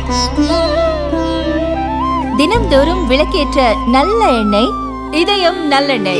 தினம்தோறும் விளக்கேற்ற நல்ல எண்ணெய் இதயம் நல்லெண்ணெய்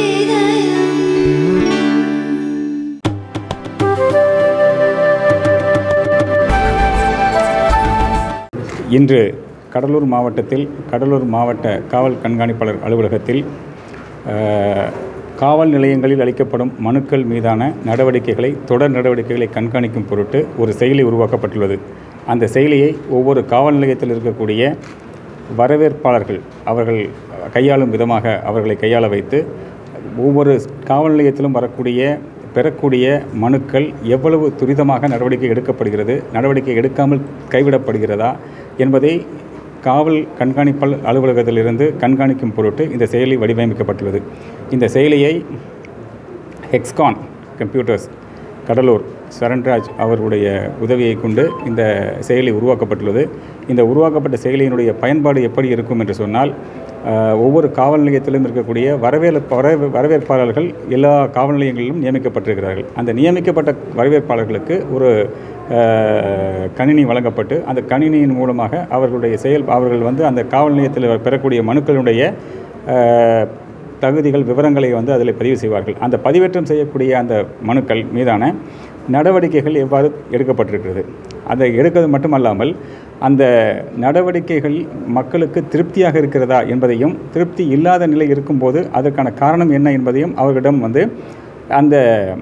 இன்று கடலூர் மாவட்டத்தில் கடலூர் மாவட்ட காவல் கண்காணிப்பாளர் அலுவலகத்தில் அஹ், காவல் நிலையங்களில் அளிக்கப்படும் மனுக்கள் மீதான நடவடிக்கைகளை தொடர் நடவடிக்கைகளை கண்காணிக்கும் பொருட்டு ஒரு செயலி உருவாக்கப்பட்டுள்ளது அந்த செயலியை ஒவ்வொரு காவல் நிலையத்தில் இருக்கக்கூடிய வரவேற்பாளர்கள் அவர்கள் கையாளும் விதமாக அவர்களை கையாள வைத்து ஒவ்வொரு காவல் நிலையத்திலும் வரக்கூடிய பெறக்கூடிய மனுக்கள் எவ்வளவு துரிதமாக நடவடிக்கை எடுக்கப்படுகிறது நடவடிக்கை எடுக்காமல் கைவிடப்படுகிறதா என்பதை காவல் கண்காணிப்பாளர் அலுவலகத்திலிருந்து கண்காணிக்கும் பொருட்டு இந்த செயலி வடிவமைக்கப்பட்டுள்ளது இந்த செயலியை ஹெக்ஸ்கான் கம்ப்யூட்டர்ஸ் கடலூர் சரண்ராஜ் அவர்களுடைய உதவியை கொண்டு இந்த செயலி உருவாக்கப்பட்டுள்ளது இந்த உருவாக்கப்பட்ட செயலியினுடைய பயன்பாடு எப்படி இருக்கும் என்று சொன்னால் அஹ், ஒவ்வொரு காவல் நிலையத்திலும் இருக்கக்கூடிய வரவேல் வரவே- வரவேற்பாளர்கள் எல்லா காவல் நிலையங்களிலும் நியமிக்கப்பட்டிருக்கிறார்கள் அந்த நியமிக்கப்பட்ட வரவேற்பாளர்களுக்கு ஒரு அஹ், கணினி வழங்கப்பட்டு அந்த கணினியின் மூலமாக அவர்களுடைய செயல் அவர்கள் வந்து அந்த காவல் நிலையத்தில் பெறக்கூடிய மனுக்களுடைய அஹ், தகுதிகள் விவரங்களை வந்து அதில் பதிவு செய்வார்கள் அந்த பதிவேற்றம் செய்யக்கூடிய அந்த மனுக்கள் மீதான நடவடிக்கைகள் எவ்வாறு எடுக்கப்பட்டிருக்கிறது அதை எடுக்கிறது மட்டுமல்லாமல் அந்த நடவடிக்கைகள் மக்களுக்கு திருப்தியாக இருக்கிறதா என்பதையும் திருப்தி இல்லாத நிலை இருக்கும்போது அதற்கான காரணம் என்ன என்பதையும் அவர்களிடம் வந்து அந்த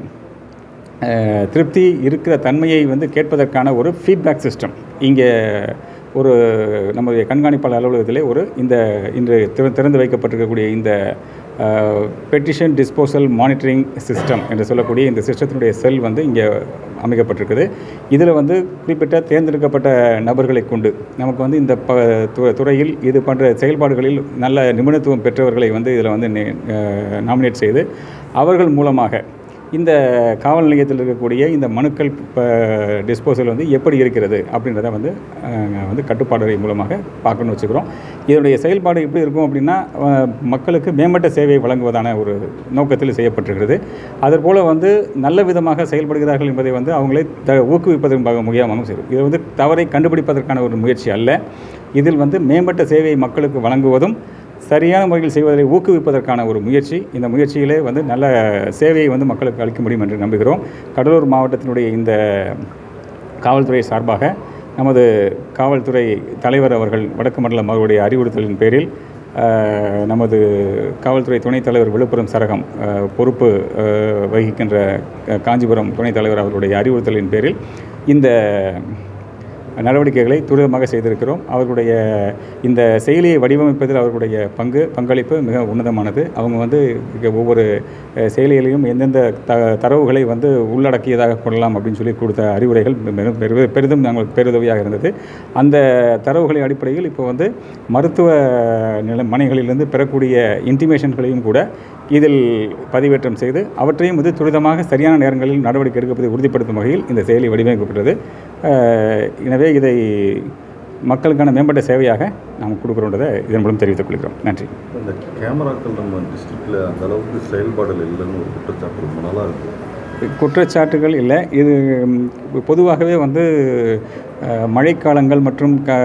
அஹ், திருப்தி இருக்கிற தன்மையை வந்து கேட்பதற்கான ஒரு ஃபீட்பேக் சிஸ்டம் இங்கே ஒரு நம்முடைய கண்காணிப்பாளர் அலுவலகத்திலே ஒரு இந்த இன்று திற- திறந்து வைக்கப்பட்டிருக்கக்கூடிய இந்த பெட்டிஷன் டிஸ்போசல் மானிட்டரிங் சிஸ்டம் என்று சொல்லக்கூடிய இந்த சிஸ்டத்தினுடைய செல் வந்து இங்கே அமைக்கப்பட்டிருக்குது இதில் வந்து குறிப்பிட்ட தேர்ந்தெடுக்கப்பட்ட நபர்களை கொண்டு நமக்கு வந்து இந்த ப து- துறையில் இது போன்ற செயல்பாடுகளில் நல்ல நிபுணத்துவம் பெற்றவர்களை வந்து இதில் வந்து நாமினேட் செய்து அவர்கள் மூலமாக இந்த காவல் நிலையத்தில் இருக்கக்கூடிய இந்த மனுக்கள் டிஸ்போசல் வந்து எப்படி இருக்கிறது அப்படின்றத வந்து அஹ், வந்து கட்டுப்பாடுறை மூலமாக பார்க்கணும்னு வச்சுக்கிறோம் இதனுடைய செயல்பாடு எப்படி இருக்கும் அப்படின்னா அஹ், மக்களுக்கு மேம்பட்ட சேவை வழங்குவதான ஒரு நோக்கத்தில் செய்யப்பட்டிருக்கிறது அதற்போல் வந்து நல்ல விதமாக செயல்படுகிறார்கள் என்பதை வந்து அவங்களை த ஊக்குவிப்பதன் பாக- முக்கியமாகவும் செய்யும் இது வந்து தவறை கண்டுபிடிப்பதற்கான ஒரு முயற்சி அல்ல இதில் வந்து மேம்பட்ட சேவையை மக்களுக்கு வழங்குவதும் சரியான முறையில் செய்வதை ஊக்குவிப்பதற்கான ஒரு முயற்சி இந்த முயற்சியிலே வந்து நல்ல சேவையை வந்து மக்களுக்கு அளிக்க முடியும் என்று நம்புகிறோம் கடலூர் மாவட்டத்தினுடைய இந்த காவல்துறை சார்பாக நமது காவல்துறை தலைவர் அவர்கள் வடக்கு மண்டலம் அவருடைய அறிவுறுத்தலின் பேரில் அஹ், நமது காவல்துறை துணைத் தலைவர் விழுப்புரம் சரகம் அஹ், பொறுப்பு அஹ், வகிக்கின்ற அஹ், காஞ்சிபுரம் துணைத் தலைவர் அவர்களுடைய அறிவுறுத்தலின் பேரில் இந்த நடவடிக்கைகளை துரிதமாக செய்திருக்கிறோம் அவர்களுடைய இந்த செயலியை வடிவமைப்பதில் அவர்களுடைய பங்கு பங்களிப்பு மிக உன்னதமானது அவங்க வந்து இங்க ஒவ்வொரு அஹ், செயலியிலையும் எந்தெந்த த தரவுகளை வந்து உள்ளடக்கியதாக கொள்ளலாம் அப்படின்னு சொல்லி கொடுத்த அறிவுரைகள் பெரும் பெரு- பெரிதும் நாங்களுக்கு பேருதவியாக இருந்தது அந்த தரவுகளின் அடிப்படையில் இப்போ வந்து மருத்துவ நில மனைகளிலிருந்து பெறக்கூடிய இன்டிமேஷன்களையும் கூட இதில் பதிவேற்றம் செய்து அவற்றையும் வந்து துரிதமாக சரியான நேரங்களில் நடவடிக்கை எடுப்பதை உறுதிப்படுத்தும் வகையில் இந்த செயலி வடிவமைக்கப்பட்டது அஹ், எனவே இதை மக்களுக்கான மேம்பட்ட சேவையாக நாம் கொடுக்குறோன்றதை இதன் மூலம் தெரிவித்துக் கொள்கிறோம் நன்றி இந்த கேமராக்கள் நம்ம டிஸ்ட்ரிக்டில் அந்த அளவுக்கு செயல்பாடுகள் இல்லைன்னு ஒரு குற்றச்சாட்டு ரொம்ப நாளாக இருக்குது குற்றச்சாட்டுகள் இல்லை இது ம், பொதுவாகவே வந்து அஹ், மழைக்காலங்கள் மற்றும் க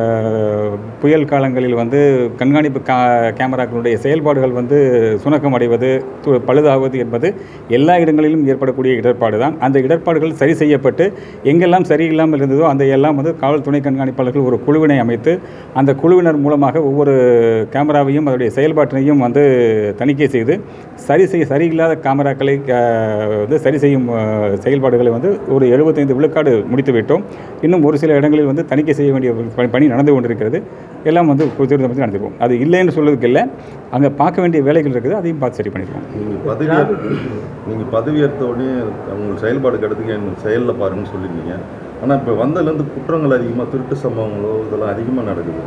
புயல் காலங்களில் வந்து கண்காணிப்பு கா கேமராக்களுடைய செயல்பாடுகள் வந்து சுணக்கம் அடைவது து- பழுதாகுவது என்பது எல்லா இடங்களிலும் ஏற்படக்கூடிய இடர்பாடு தான் அந்த இடர்பாடுகள் சரி செய்யப்பட்டு எங்கெல்லாம் சரியில்லாமல் இருந்ததோ அந்த எல்லாம் வந்து காவல் துணை கண்காணிப்பாளர்கள் ஒரு குழுவினை அமைத்து அந்த குழுவினர் மூலமாக ஒவ்வொரு கேமராவையும் அதனுடைய செயல்பாட்டினையும் வந்து தணிக்கை செய்து சரி செய்ய சரியில்லாத கேமராக்களை அஹ், வந்து சரி செய்யும் அஹ், செயல்பாடுகளை வந்து ஒரு எழுபத்தைந்து விழுக்காடு முடித்து விட்டோம் இன்னும் ஒரு சில இடங்களில் வந்து தணிக்கை செய்ய வேண்டிய பணி- பணி நடந்து கொண்டிருக்கிறது எல்லாம் வந்து துரிதமாக நடந்துருவோம் அது இல்லைன்னு சொல்றதுக்கு இல்லை அங்கே பார்க்க வேண்டிய வேலைகள் இருக்குது அதையும் பார்த்து சரி பண்ணிடுவோம் நீங்கள் பதவியேற் நீங்கள் பதவியேற்ற உடனே உங்கள் செயல்பாடு கிடைத்துக்க என் செயலில் பாருங்கன்னு சொல்லியிருந்தீங்க ஆனால் இப்போ வந்ததுலேருந்து குற்றங்கள் அதிகமாக திருட்டு சம்பவங்களோ இதெல்லாம் அதிகமாக நடக்குது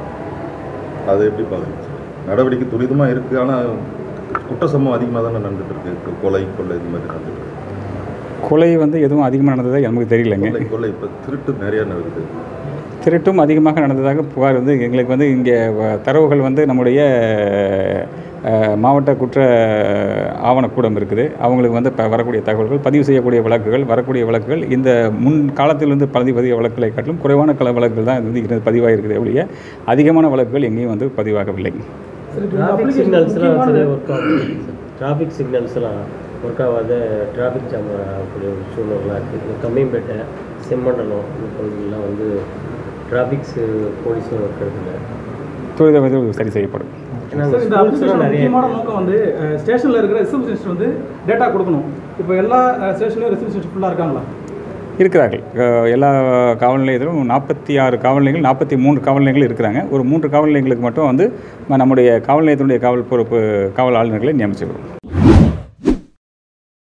அது எப்படி பார்க்குறீங்க சார் நடவடிக்கை துரிதமாக இருக்குது ஆனால் குற்ற சம்பவம் அதிகமாக தானே நடந்துட்டு இருக்கு கொலை கொள்ளை இது மாதிரி நடந்துட்டு இருக்கு கொலை வந்து எதுவும் அதிகமாக நடந்ததா நமக்கு தெரியலைங்க கொள்ளை கொள்ளை இப்போ திருட்டு நிறையா நடக்குது திருட்டும் அதிகமாக நடந்ததாக புகார் வந்து எங்களுக்கு வந்து இங்கே வ- தரவுகள் வந்து நம்முடைய அஹ், மாவட்ட குற்ற ஆவணக்கூடம் இருக்குது அவங்களுக்கு வந்து இப்போ வரக்கூடிய தகவல்கள் பதிவு செய்யக்கூடிய வழக்குகள் வரக்கூடிய வழக்குகள் இந்த முன் காலத்திலிருந்து பதிவு பதிய வழக்குகளை காட்டிலும் குறைவான கள வழக்குகள் தான் இது வந்து இருந்து பதிவாக இருக்குது ஒழிய அதிகமான வழக்குகள் எங்கேயும் வந்து பதிவாகவில்லை டிராஃபிக் சிக்னல்ஸ்லாம் சரியாக ஒர்க் ஆகுது டிராஃபிக் சிக்னல்ஸ்லாம் ஒர்க் ஆகாத டிராஃபிக் ஜாம் ஆகக்கூடிய ஒரு சூழ்நிலாம் இருக்குது கம்மியம்பேட்டை செம்மண்டலம் இந்த பகுதிகளெலாம் வந்து டிராஃபிக்ஸு போலீஸும் இருக்கிறதில்ல துரித பதிவு சரி செய்யப்படும் ஏன்னா சார், இந்த schools application எல்லாம் நிறைய முக்கியமான நோக்கம் வந்து ஸ்டேஷனில் இருக்கிற ரிசப்ஷனிஸ்ட் வந்து டேட்டா கொடுக்கணும் இப்போ எல்லா ஸ்டேஷன்லையும் ரிசப்ஷனிஸ்ட் ஃபுல்லாக இருக்காங்களா இருக்கிறார்கள் அஹ் எல்லா காவல் நிலையத்திலும் நாற்பத்தி ஆறு காவல் நிலையங்கள் நாற்பத்தி மூன்று காவல் நிலையங்கள் இருக்கிறாங்க ஒரு மூன்று காவல் நிலையங்களுக்கு மட்டும் வந்து ம- நம்முடைய காவல் நிலையத்தினுடைய காவல் பொறுப்பு காவல் ஆளுநர்களை நியமிச்சிருக்கிறோம்